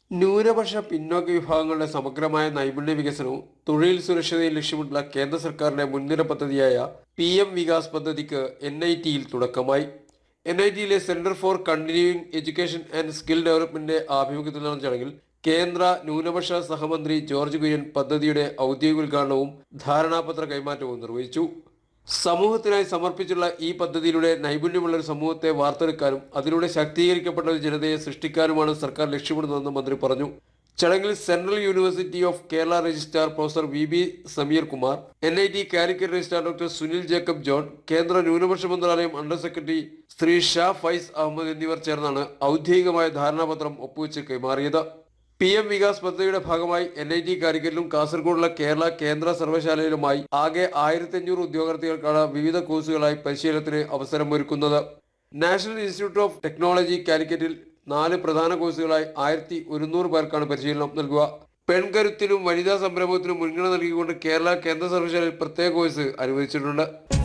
ന്യൂനപക്ഷ പിന്നോക്ക വിഭാഗങ്ങളുടെ സമഗ്രമായ നൈപുണ്യ വികസനവും തൊഴിൽ സുരക്ഷതയും ലക്ഷ്യമിട്ടുള്ള കേന്ദ്ര സർക്കാരിന്റെ മുൻനിര പദ്ധതിയായ പി എം വികാസ് പദ്ധതിക്ക് എൻ ഐ ടിയിൽ തുടക്കമായി എൻ ഐ ടിയിലെ centre for continuing education and skill ഡെവലപ്മെന്റിന്റെ ആഭിമുഖ്യത്തിൽ നടന്ന ചടങ്ങിൽ കേന്ദ്ര ന്യൂനപക്ഷ സഹമന്ത്രി ജോർജ് കുര്യൻ പദ്ധതിയുടെ ഔദ്യോഗിക ഉദ്ഘാടനവും ധാരണാപത്ര കൈമാറ്റവും നിർവഹിച്ചു സമൂഹത്തിനായി സമർപ്പിച്ചുള്ള ഈ പദ്ധതിയിലൂടെ നൈപുണ്യമുള്ള ഒരു സമൂഹത്തെ വാർത്തെടുക്കാനും അതിലൂടെ ശാക്തീകരിക്കപ്പെട്ട ഒരു ജനതയെ സൃഷ്ടിക്കാനുമാണ് സർക്കാർ ലക്ഷ്യമിടുന്നതെന്ന് മന്ത്രി പറഞ്ഞു ചടങ്ങിൽ central university of Kerala registrar professor V B Sameer Kumar N I T Calicut registrar doctor Sunil Jacob John കേന്ദ്ര ന്യൂനപക്ഷ മന്ത്രാലയം അണ്ടർ സെക്രട്ടറി ശ്രീ ഷാ ഫൈസ് അഹമ്മദ് എന്നിവർ ചേർന്നാണ് ഔദ്യോഗികമായ ധാരണാപത്രം ഒപ്പുവെച്ച് കൈമാറിയത് പി എം വികാസ് പദ്ധതിയുടെ ഭാഗമായി എൻ ഐ ടി കാലിക്കറ്റിലും കാസർഗോഡുള്ള കേരള കേന്ദ്ര സർവകലാശാലയിലുമായി ആകെ ആയിരത്തി അഞ്ഞൂറ് ഉദ്യോഗാർത്ഥികൾക്കാണ് വിവിധ കോഴ്സുകളായി പരിശീലനത്തിന് അവസരമൊരുക്കുന്നത് നാഷണൽ ഇൻസ്റ്റിറ്റ്യൂട്ട് ഓഫ് ടെക്നോളജി കാലിക്കറ്റിൽ നാല് പ്രധാന കോഴ്സുകളായി ആയിരത്തി ഒരുന്നൂറ് പേർക്കാണ് പരിശീലനം നൽകുക പെൺകരുത്തിനും വനിതാ സംരംഭത്തിനും മുൻഗണന നൽകിക്കൊണ്ട് കേരള കേന്ദ്ര സർവകലാശാലയിൽ പ്രത്യേക കോഴ്സ് അനുവദിച്ചിട്ടുണ്ട്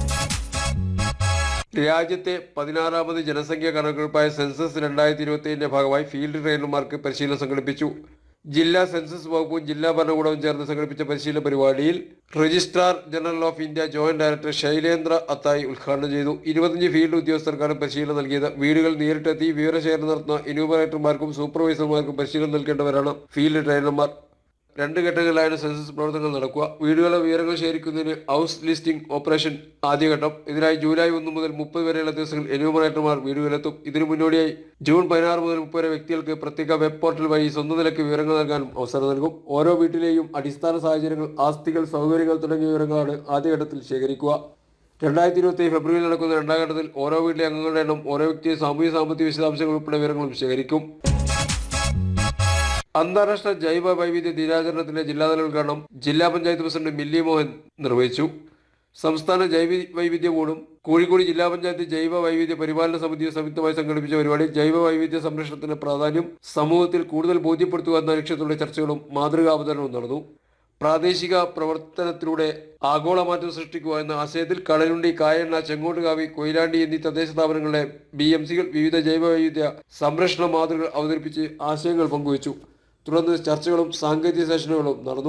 രാജ്യത്തെ പതിനാറാമത് ജനസംഖ്യാ കണക്കെടുപ്പായ സെൻസസ് രണ്ടായിരത്തി ഇരുപത്തിയേഴിന്റെ ഭാഗമായി ഫീൽഡ് ട്രെയിനർമാർക്ക് പരിശീലനം സംഘടിപ്പിച്ചു ജില്ലാ സെൻസസ് വകുപ്പും ജില്ലാ ഭരണകൂടവും ചേർന്ന് സംഘടിപ്പിച്ച പരിശീലന പരിപാടിയിൽ registrar general of India joint director Shailendra Attai ഉദ്ഘാടനം ചെയ്തു ഇരുപത്തഞ്ച് ഫീൽഡ് ഉദ്യോഗസ്ഥർക്കാണ് പരിശീലനം നൽകിയത് വീടുകൾ നേരിട്ടെത്തി വിവരശേഖരണം നടത്തുന്ന എന്യൂമറേറ്റർമാർക്കും സൂപ്പർവൈസർമാർക്കും പരിശീലനം നൽകേണ്ടവരാണ് ഫീൽഡ് ട്രെയിനർമാർ രണ്ട് ഘട്ടങ്ങളിലായാണ് സെൻസസ് പ്രവർത്തനങ്ങൾ നടക്കുക വീടുകളെ വിവരങ്ങൾ ശേഖരിക്കുന്നതിന് ഹൗസ് ലിസ്റ്റിംഗ് ഓപ്പറേഷൻ ആദ്യഘട്ടം ഇതിനായി ജൂലൈ ഒന്ന് മുതൽ മുപ്പത് വരെയുള്ള ദിവസങ്ങളിൽ എന്യൂമറേറ്റർമാർ വീടുകളിലെത്തും ഇതിനു മുന്നോടിയായി ജൂൺ പതിനാറ് മുതൽ മുപ്പത് വരെ വ്യക്തികൾക്ക് പ്രത്യേക വെബ് പോർട്ടൽ വഴി സ്വന്തം നിലയ്ക്ക് വിവരങ്ങൾ നൽകാനും അവസരം നൽകും ഓരോ വീട്ടിലെയും അടിസ്ഥാന സാഹചര്യങ്ങൾ ആസ്തികൾ സൗകര്യങ്ങൾ തുടങ്ങിയ വിവരങ്ങളാണ് ആദ്യഘട്ടത്തിൽ ശേഖരിക്കുക രണ്ടായിരത്തി ഇരുപത്തി ഫെബ്രുവരിയിൽ നടക്കുന്ന രണ്ടാം ഘട്ടത്തിൽ ഓരോ വീട്ടിലെ അംഗങ്ങളുടെ എണ്ണം ഓരോ വ്യക്തിയെ സാമൂഹ്യ സാമ്പത്തിക വിശദാംശങ്ങൾ ഉൾപ്പെടെ വിവരങ്ങളും ശേഖരിക്കും അന്താരാഷ്ട്ര ജൈവ വൈവിധ്യ ദിനാചരണത്തിന്റെ ജില്ലാതല ഉദ്ഘാടനം ജില്ലാ പഞ്ചായത്ത് പ്രസിഡന്റ് മില്ലി മോഹൻ നിർവഹിച്ചു സംസ്ഥാന ജൈവ വൈവിധ്യ ബോർഡും കോഴിക്കോട് ജില്ലാ പഞ്ചായത്ത് ജൈവ വൈവിധ്യ പരിപാലന സമിതിയും സംയുക്തമായി സംഘടിപ്പിച്ച പരിപാടി ജൈവ വൈവിധ്യ സംരക്ഷണത്തിന്റെ പ്രാധാന്യം സമൂഹത്തിൽ കൂടുതൽ ബോധ്യപ്പെടുത്തുക എന്ന ലക്ഷ്യത്തോടെ ചർച്ചകളും മാതൃകാ അവതരണവും നടന്നു പ്രാദേശിക പ്രവർത്തനത്തിലൂടെ ആഗോള മാറ്റം സൃഷ്ടിക്കുക എന്ന ആശയത്തിൽ കടലുണ്ടി കായണ്ണ ചെങ്ങോട്ടുകാവി കൊയിലാണ്ടി എന്നീ തദ്ദേശ സ്ഥാപനങ്ങളുടെ ബി എം സികൾ വിവിധ ജൈവ വൈവിധ്യ സംരക്ഷണ മാതൃകകൾ അവതരിപ്പിച്ച് ആശയങ്ങൾ പങ്കുവച്ചു തുടർന്ന് ചർച്ചകളും സാങ്കേതിക സെഷനുകളും നടന്നു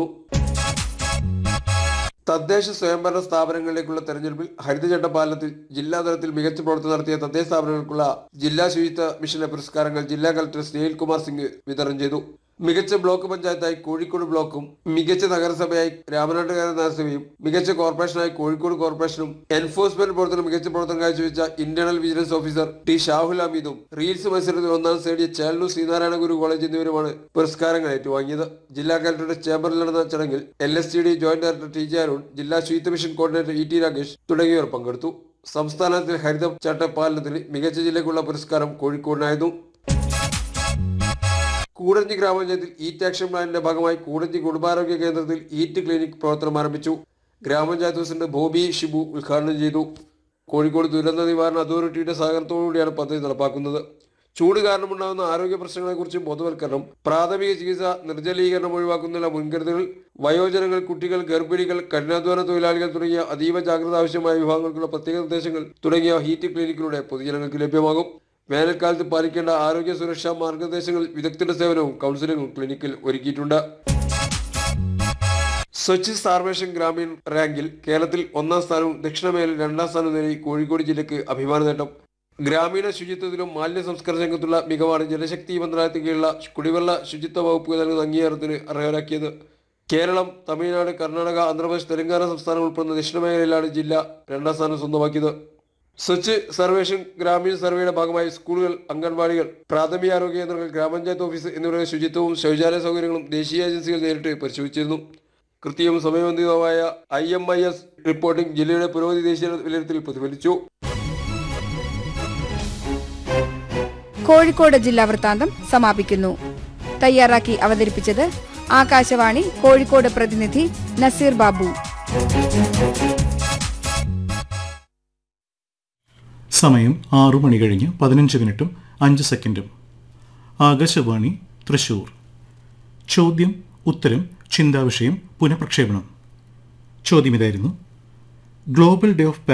തദ്ദേശ സ്വയംഭരണ സ്ഥാപനങ്ങളിലേക്കുള്ള തെരഞ്ഞെടുപ്പിൽ ഹരിതചട്ട പാലനത്തിൽ ജില്ലാ തലത്തിൽ മികച്ച പ്രവർത്തനം നടത്തിയ തദ്ദേശ സ്ഥാപനങ്ങൾക്കുള്ള ജില്ലാ ശുചിത്വ മിഷന്റെ പുരസ്കാരങ്ങൾ ജില്ലാ കളക്ടർ സ്നേഹിൽ കുമാർ സിംഗ് വിതരണം ചെയ്തു മികച്ച ബ്ലോക്ക് പഞ്ചായത്തായി കോഴിക്കോട് ബ്ലോക്കും മികച്ച നഗരസഭയായി രാമനാട്ടുകാര നഗരസഭയും മികച്ച കോർപ്പറേഷനായി കോഴിക്കോട് കോർപ്പറേഷനും എൻഫോഴ്സ്മെന്റ് പ്രവർത്തനം മികച്ച പ്രവർത്തനം കാഴ്ചവെച്ച internal vigilance officer T Shahul ഹമീദും റീൽസ് മത്സരത്തിൽ ഒന്നാം നേടിയ ചേളൂർ ശ്രീനാരായണ ഗുരു കോളേജ് എന്നിവരുമാണ് പുരസ്കാരങ്ങൾ ഏറ്റുവാങ്ങിയത് ജില്ലാ കളക്ടറുടെ ചേംബറിൽ നടന്ന ചടങ്ങിൽ L S T D joint director T J Arun ജില്ലാ ശുചിത്വ mission coordinator E T Rakesh തുടങ്ങിയവർ പങ്കെടുത്തു സംസ്ഥാനത്തിൽ ഹരിത ചട്ടപ്പാലനത്തിന് മികച്ച ജില്ലയ്ക്കുള്ള പുരസ്കാരം കോഴിക്കോടിനായിരുന്നു കൂടഞ്ചി ഗ്രാമപഞ്ചായത്തിൽ ഈറ്റ് ആക്ഷൻ പ്ലാനിന്റെ ഭാഗമായി കൂടഞ്ചി കുടുംബാരോഗ്യ കേന്ദ്രത്തിൽ ഈറ്റ് ക്ലിനിക് പ്രവർത്തനം ആരംഭിച്ചു ഗ്രാമപഞ്ചായത്ത് പ്രസിഡന്റ് ബോബി ഷിബു ഉദ്ഘാടനം ചെയ്തു കോഴിക്കോട് ദുരന്ത നിവാരണ അതോറിറ്റിയുടെ സഹകരണത്തോടുകൂടിയാണ് പദ്ധതി നടപ്പാക്കുന്നത് ചൂട് കാരണമുണ്ടാകുന്ന ആരോഗ്യ പ്രശ്നങ്ങളെക്കുറിച്ച് ബോധവൽക്കരണം പ്രാഥമിക ചികിത്സ നിർജ്ജലീകരണം ഒഴിവാക്കുന്നതിനുള്ള മുൻകരുതലുകൾ വയോജനങ്ങൾ കുട്ടികൾ ഗർഭിണികൾ കഠിനാധ്വാന തൊഴിലാളികൾ തുടങ്ങിയ അതീവ ജാഗ്രത ആവശ്യമായ വിഭാഗങ്ങൾക്കുള്ള പ്രത്യേക നിർദ്ദേശങ്ങൾ തുടങ്ങിയ ഹീറ്റ് ക്ലിനിക്കിലൂടെ പൊതുജനങ്ങൾക്ക് ലഭ്യമാകും വേനൽക്കാലത്ത് പാലിക്കേണ്ട ആരോഗ്യ സുരക്ഷാ മാർഗനിർദ്ദേശങ്ങൾ വിദഗ്ധരുടെ സേവനവും കൗൺസിലിംഗും ക്ലിനിക്കിൽ ഒരുക്കിയിട്ടുണ്ട് സ്വച്ഛ് സാർവേഷൻ ഗ്രാമീൺ റാങ്കിൽ കേരളത്തിൽ ഒന്നാം സ്ഥാനവും ദക്ഷിണമേഖലയിൽ രണ്ടാം സ്ഥാനവും നേടി കോഴിക്കോട് ജില്ലയ്ക്ക് അഭിമാന നേട്ടം ഗ്രാമീണ ശുചിത്വത്തിലും മാലിന്യ സംസ്കരണ രംഗത്തുള്ള മികവാണ് ജലശക്തി മന്ത്രാലയത്തിൽ കീഴിലുള്ള കുടിവെള്ള ശുചിത്വ വകുപ്പ് നൽകുന്ന അംഗീകാരത്തിന് അർഹരാക്കിയത് കേരളം തമിഴ്നാട് കർണാടക ആന്ധ്രാപ്രദേശ് തെലങ്കാന സംസ്ഥാനം ഉൾപ്പെടുന്ന ദക്ഷിണ മേഖലയിലാണ് ജില്ല രണ്ടാം സ്ഥാനം സ്വന്തമാക്കിയത് സ്വച്ഛ് സർവേഷൻ ഗ്രാമീൺ സർവേയുടെ ഭാഗമായി സ്കൂളുകൾ അംഗൻവാടികൾ പ്രാഥമിക ആരോഗ്യ കേന്ദ്രങ്ങൾ ഗ്രാമപഞ്ചായത്ത് ഓഫീസ് എന്നിവരുടെ ശുചിത്വവും ശൗചാലയ സൗകര്യങ്ങളും ദേശീയ ഏജൻസികൾ നേരിട്ട് പരിശോധിച്ചിരുന്നു കൃത്യവും സമയബന്ധിതമായ I M I S reporting ജില്ലയുടെ പുരോഗതി ദേശീയ വിലയിരുത്തൽ പ്രതിഫലിച്ചു കോഴിക്കോട് ജില്ലാ വൃത്താന്തം സമാപിക്കുന്നു തയ്യാറാക്കി അവതരിപ്പിച്ചത് ആകാശവാണി കോഴിക്കോട് പ്രതിനിധി നസീർ ബാബു സമയം ആറു മണി കഴിഞ്ഞ് പതിനഞ്ച് മിനിറ്റും അഞ്ച് സെക്കൻഡും ആകാശവാണി തൃശൂർ ചോദ്യം ഉത്തരം ചിന്താവിഷയം പുനഃപ്രക്ഷേപണം ചോദ്യം ഇതായിരുന്നു ഗ്ലോബൽ ഡേ ഓഫ്